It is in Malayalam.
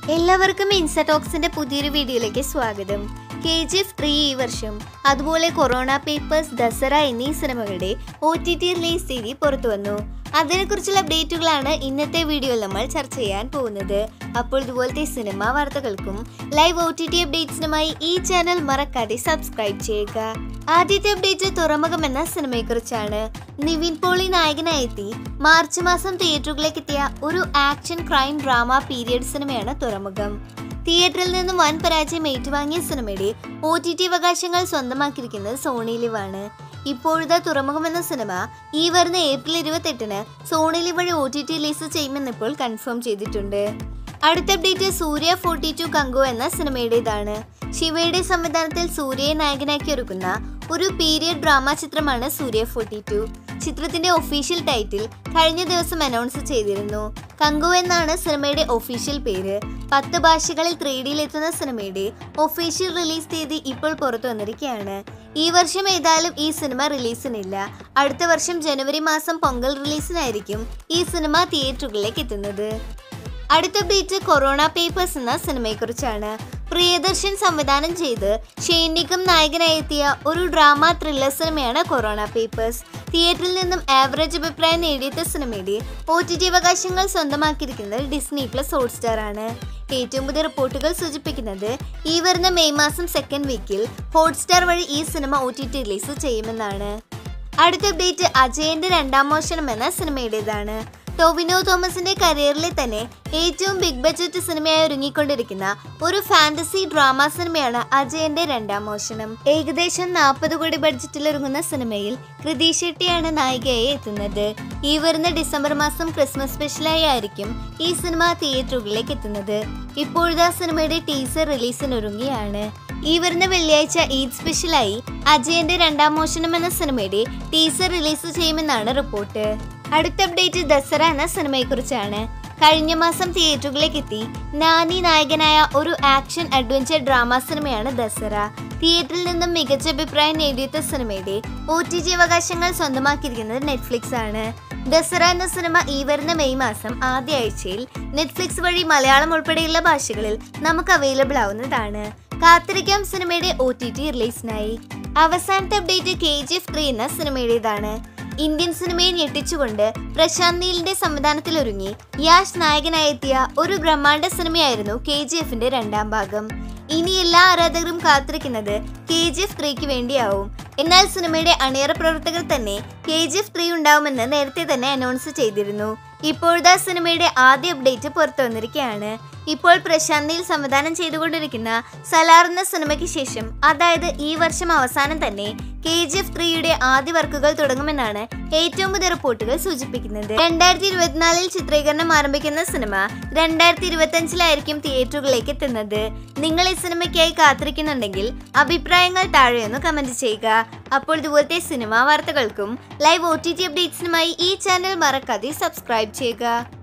എല്ലാവർക്കും ഇൻസടോക്സിന്റെ പുതിയൊരു വീഡിയോയിലേക്ക് സ്വാഗതം കെ ജി എഫ് ത്രീ ഈ വർഷം അതുപോലെ കൊറോണ പേപ്പേഴ്സ് ദസറ എന്നീ സിനിമകളുടെ ഒ ടി ടി റിലീസ് തീയതി പുറത്തു വന്നു അതിനെക്കുറിച്ചുള്ള അപ്ഡേറ്റുകളാണ് ഇന്നത്തെ വീഡിയോയിൽ നമ്മൾ ചർച്ച ചെയ്യാൻ പോകുന്നത് അപ്പോൾ ഇതുപോലത്തെ സിനിമാ വാർത്തകൾക്കും ലൈവ് ഒ ടി ടി അപ്ഡേറ്റ്സിനുമായി ഈ ചാനൽ മറക്കാതെ സബ്സ്ക്രൈബ് ചെയ്യുക ആദ്യത്തെ അപ്ഡേറ്റ് തുറമുഖം എന്ന സിനിമയെക്കുറിച്ചാണ് നിവിൻ പോളി നായകനായെത്തി മാർച്ച് മാസം തിയേറ്ററുകളിലേക്ക് എത്തിയ ഒരു ആക്ഷൻ ക്രൈം ഡ്രാമ പീരിയഡ് സിനിമയാണ് തുറമുഖം തിയേറ്ററിൽ നിന്നും വൻ പരാജയം ഏറ്റുവാങ്ങിയ സിനിമയുടെ ഒ ടി ടി അവകാശങ്ങൾ സ്വന്തമാക്കിയിരിക്കുന്നത് സോണി ലിവ് ആണ് ഇപ്പോഴത്തെ തുറമുഖം എന്ന സിനിമ ഈ വരുന്ന ഏപ്രിൽ ഇരുപത്തെട്ടിന് സോണി ലിവ് വഴി ഒ ടി ടി റിലീസ് ചെയ്യുമെന്ന് ഇപ്പോൾ കൺഫേം ചെയ്തിട്ടുണ്ട് അടുത്ത update Suriya forty two Kanguva എന്ന സിനിമയുടേതാണ് ശിവയുടെ സംവിധാനത്തിൽ സൂര്യയെ നായകനാക്കി ഒരുക്കുന്ന ഒരു പീരിയഡ് ഡ്രാമ ചിത്രമാണ് സൂര്യ ഫോർട്ടി ടു ചിത്രത്തിന്റെ ഒഫീഷ്യൽ ടൈറ്റിൽ കഴിഞ്ഞ ദിവസം അനൗൺസ് ചെയ്തിരുന്നു കങ്കു എന്നാണ് സിനിമയുടെ ഒഫീഷ്യൽ പേര് പത്ത് ഭാഷകളിൽ ത്രീ ഡിയിൽ എത്തുന്ന സിനിമയുടെ ഒഫീഷ്യൽ റിലീസ് തീയതി ഇപ്പോൾ പുറത്തു വന്നിരിക്കുകയാണ് ഈ വർഷം ഏതായാലും ഈ സിനിമ റിലീസിനില്ല അടുത്ത വർഷം ജനുവരി മാസം പൊങ്കൽ റിലീസിനായിരിക്കും ഈ സിനിമ തിയേറ്ററുകളിലേക്ക് എത്തുന്നത് അടുത്ത അപ്ഡേറ്റ് കൊറോണ പേപ്പേഴ്സ് എന്ന സിനിമയെക്കുറിച്ചാണ് പ്രിയദർശൻ സംവിധാനം ചെയ്ത് ഷെയ്ൻ നിഗം നായകനായി എത്തിയ ഒരു ഡ്രാമ ത്രില്ലർ സിനിമയാണ് കൊറോണ പേപ്പേഴ്സ് തിയേറ്ററിൽ നിന്നും ആവറേജ് അഭിപ്രായം നേടിയെത്ത സിനിമയുടെ ഒ ടി ടി അവകാശങ്ങൾ സ്വന്തമാക്കിയിരിക്കുന്നത് ഡിസ്നി പ്ലസ് ഹോട്ട്സ്റ്റാർ ആണ് ഏറ്റവും പുതിയ റിപ്പോർട്ടുകൾ സൂചിപ്പിക്കുന്നത് ഈ വരുന്ന മെയ് മാസം സെക്കൻഡ് വീക്കിൽ ഹോട്ട്സ്റ്റാർ വഴി ഈ cinema O T T release ചെയ്യുമെന്നാണ് അടുത്ത അപ്ഡേറ്റ് അജയന്റെ രണ്ടാം മോഷണം എന്ന സിനിമയുടേതാണ് ടോവിനോ തോമസിന്റെ കരിയറിലെ തന്നെ ഏറ്റവും ബിഗ് ബഡ്ജറ്റ് സിനിമയായി ഒരുങ്ങിക്കൊണ്ടിരിക്കുന്ന ഒരു ഫാന്റസി ഡ്രാമ സിനിമയാണ് അജയന്റെ രണ്ടാം മോഷണം ഏകദേശം നാൽപ്പത് കോടി ബഡ്ജറ്റിൽ ഒരുങ്ങുന്ന സിനിമയിൽ കൃതി ഷെട്ടിയാണ് നായികയായി എത്തുന്നത് ഈ വരുന്ന ഡിസംബർ മാസം ക്രിസ്മസ് സ്പെഷ്യലായി ആയിരിക്കും ഈ സിനിമ തിയേറ്ററുകളിലേക്ക് എത്തുന്നത് ഇപ്പോഴത്തെ സിനിമയുടെ ടീസർ റിലീസിനൊരുങ്ങിയാണ് ഈ വരുന്ന വെള്ളിയാഴ്ച ഈദ് സ്പെഷ്യലായി അജയന്റെ രണ്ടാം മോഷണം എന്ന സിനിമയുടെ ടീസർ റിലീസ് ചെയ്യുമെന്നാണ് റിപ്പോർട്ട് അടുത്ത അപ്ഡേറ്റ് ദസറ എന്ന സിനിമയെക്കുറിച്ചാണ് കഴിഞ്ഞ മാസം തിയേറ്ററുകളിലേക്ക് എത്തി നാനി നായകനായ ഒരു ആക്ഷൻ അഡ്വഞ്ചർ ഡ്രാമ സിനിമയാണ് ദസറ തിയേറ്ററിൽ നിന്നും മികച്ച അഭിപ്രായം നേടിയെത്ത സിനിമയുടെ ഒ ടി ജി അവകാശങ്ങൾ സ്വന്തമാക്കിയിരിക്കുന്നത് നെറ്റ്ഫ്ലിക്സ് ആണ് ദസറ എന്ന സിനിമ ഈ വരുന്ന മെയ് മാസം ആദ്യ ആഴ്ചയിൽ നെറ്റ്ഫ്ലിക്സ് വഴി മലയാളം ഉൾപ്പെടെയുള്ള ഭാഷകളിൽ നമുക്ക് അവൈലബിൾ ആവുന്നതാണ് കാത്തിരിക്കാം സിനിമയുടെ ഒ ടി ടി റിലീസിനായി അവസാനത്തെ update K G F three എന്ന സിനിമയുടേതാണ് ഇന്ത്യൻ സിനിമയെ ഞെട്ടിച്ചുകൊണ്ട് പ്രശാന്ത് നീലിന്റെ സംവിധാനത്തിൽ ഒരുങ്ങി യാഷ് നായകനായെത്തിയ ഒരു ബ്രഹ്മാണ്ഡ സിനിമയായിരുന്നു കെ ജി എഫിന്റെ രണ്ടാം ഭാഗം ഇനി എല്ലാ ആരാധകരും കാത്തിരിക്കുന്നത് കെ ജി എഫ് ത്രീക്ക് വേണ്ടിയാവും എന്നാൽ സിനിമയുടെ അണിയറ പ്രവർത്തകർ തന്നെ കെ ജി എഫ് ത്രീ ഉണ്ടാവുമെന്ന് നേരത്തെ തന്നെ അനൗൺസ് ചെയ്തിരുന്നു ഇപ്പോഴത്തെ സിനിമയുടെ ആദ്യ അപ്ഡേറ്റ് പുറത്തു വന്നിരിക്കുകയാണ് ഇപ്പോൾ പ്രശാന്ത് നീൽ സംവിധാനം ചെയ്തുകൊണ്ടിരിക്കുന്ന സലാർ എന്ന സിനിമയ്ക്ക് ശേഷം അതായത് ഈ വർഷം അവസാനം തന്നെ കെ ജി എഫ് ത്രീയുടെ ആദ്യ വർക്കുകൾ തുടങ്ങുമെന്നാണ് ഏറ്റവും പുതിയ റിപ്പോർട്ടുകൾ സൂചിപ്പിക്കുന്നത് രണ്ടായിരത്തി ഇരുപത്തിനാലിൽ ചിത്രീകരണം ആരംഭിക്കുന്ന സിനിമ രണ്ടായിരത്തി ഇരുപത്തി അഞ്ചിലായിരിക്കും തിയേറ്ററുകളിലേക്ക് എത്തുന്നത് നിങ്ങൾ ഈ സിനിമയ്ക്കായി കാത്തിരിക്കുന്നുണ്ടെങ്കിൽ അഭിപ്രായങ്ങൾ താഴെയൊന്ന് കമന്റ് ചെയ്യുക അപ്പോൾ ഇതുപോലത്തെ സിനിമാ വാർത്തകൾക്കും ലൈവ് ഒ ടി ടി അപ്ഡേറ്റ്സിനുമായി ഈ ചാനൽ മറക്കാതെ സബ്സ്ക്രൈബ് ചെയ്യുക